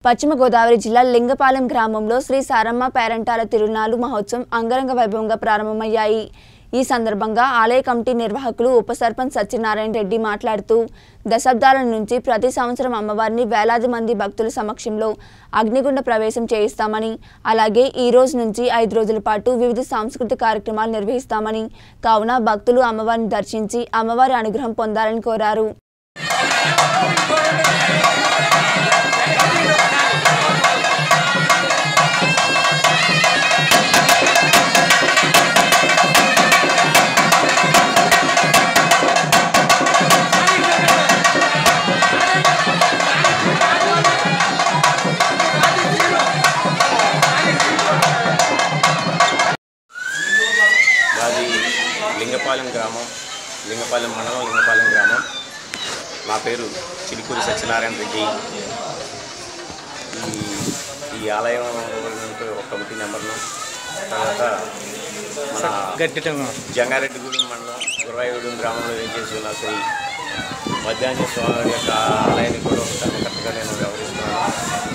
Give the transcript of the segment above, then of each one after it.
పశ్చిమ గోదావరి జిల్లా లింగపాలెం గ్రామంలో శ్రీ సారమ్మ పేరంటాల తిరునాలు మహోత్సవం అంగరంగ వైభవంగా ప్రారంభమయ్యాయి ఈ సందర్భంగా ఆలయ కమిటీ నిర్వాహకులు ఉప సర్పంచ్ సత్యనారాయణ రెడ్డి మాట్లాడుతూ దశాబ్దాల నుంచి ప్రతి సంవత్సరం అమ్మవారిని వేలాది మంది భక్తుల సమక్షంలో అగ్నిగుండ ప్రవేశం చేయిస్తామని అలాగే ఈ రోజు నుంచి ఐదు రోజుల పాటు వివిధ సాంస్కృతిక కార్యక్రమాలు నిర్వహిస్తామని కావున భక్తులు అమ్మవారిని దర్శించి అమ్మవారి అనుగ్రహం పొందాలని కోరారు మాది లింగపాలెం గ్రామం లింగపాలెం మండలం లింగపాలెం గ్రామం నా పేరు చిలుకూరి సత్యనారాయణ రెడ్డి ఈ ఈ ఆలయం ఒక కమిటీ నెంబర్ను తర్వాత మన గట్టిగా జంగారెడ్డిగూడెం మండలం గురవాయిగూడెం గ్రామంలో ఏం చేసి ఉన్న శ్రీ మధ్యాహ్న స్వామి యొక్క ఆలయాన్ని కూడా ఒక ధర్మకర్తగా నేను వ్యవహరిస్తున్నాను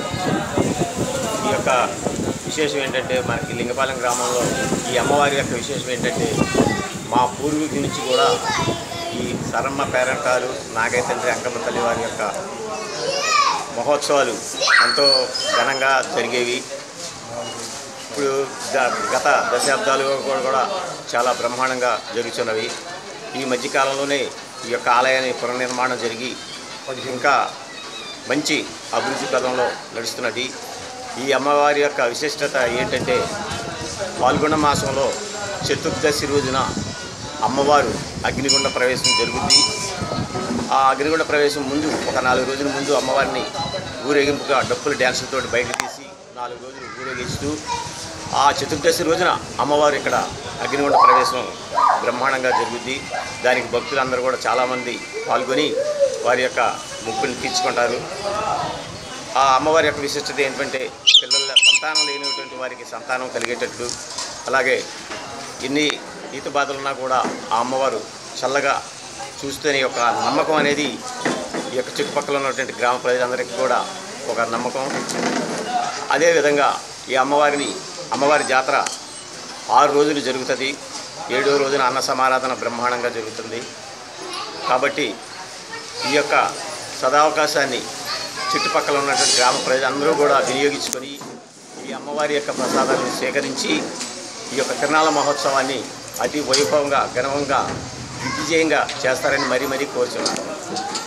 ఈ యొక్క విశేషం ఏంటంటే మనకి లింగపాలెం గ్రామంలో ఈ అమ్మవారి యొక్క విశేషం ఏంటంటే మా పూర్వీకుల నుంచి కూడా ఈ సరమ్మ పేరంటాలు నాగైతండ్రి అంకమ్మ తల్లి వారి యొక్క మహోత్సవాలు ఎంతో ఘనంగా జరిగేవి ఇప్పుడు గ- గత దశాబ్దాలుగా కూడా కూడా చాలా బ్రహ్మాండంగా జరుగుతున్నవి ఈ మధ్యకాలంలోనే ఈ యొక్క ఆలయాన్ని పునర్నిర్మాణం జరిగి ఇంకా మంచి అభివృద్ధి పదంలో నడుస్తున్నది ఈ అమ్మవారి యొక్క విశిష్టత ఏంటంటే పాల్గొన్న మాసంలో చతుర్దశి రోజున అమ్మవారు అగ్నిగుండ ప్రవేశం జరుగుతుంది ఆ అగ్నిగుండ ప్రవేశం ముందు ఒక నాలుగు రోజుల ముందు అమ్మవారిని ఊరేగింపుగా డప్పుల డ్యాన్సులతో బయటకు తీసి నాలుగు రోజులు ఊరేగిస్తూ ఆ చతుర్దశి రోజున అమ్మవారు ఇక్కడ అగ్నిగుండ ప్రవేశం బ్రహ్మాండంగా జరుగుద్ది దానికి భక్తులందరూ కూడా చాలామంది పాల్గొని వారి యొక్క ముక్కుని తీర్చుకుంటారు ఆ అమ్మవారి యొక్క విశిష్టత ఏంటంటే పిల్లల సంతానం లేనటువంటి వారికి సంతానం కలిగేటట్లు అలాగే ఎన్ని ఈత బాధలున్నా కూడా ఆ అమ్మవారు చల్లగా చూస్తేనే ఒక నమ్మకం అనేది ఈ యొక్క చుట్టుపక్కల ఉన్నటువంటి గ్రామ ప్రజలందరికీ కూడా ఒక నమ్మకం అదేవిధంగా ఈ అమ్మవారిని అమ్మవారి జాతర ఆరు రోజులు జరుగుతుంది ఏడో రోజున అన్న సమారాధన బ్రహ్మాండంగా జరుగుతుంది కాబట్టి ఈ యొక్క సదావకాశాన్ని చుట్టుపక్కల ఉన్నటువంటి గ్రామ ప్రజలందరూ కూడా వినియోగించుకొని ఈ అమ్మవారి యొక్క ప్రసాదాలను స్వీకరించి ఈ యొక్క తిరునాళ్ళ మహోత్సవాన్ని అతి వైభవంగా ఘనంగా దిగ్విజయంగా చేస్తారని మరీ మరీ కోరుచున్నాను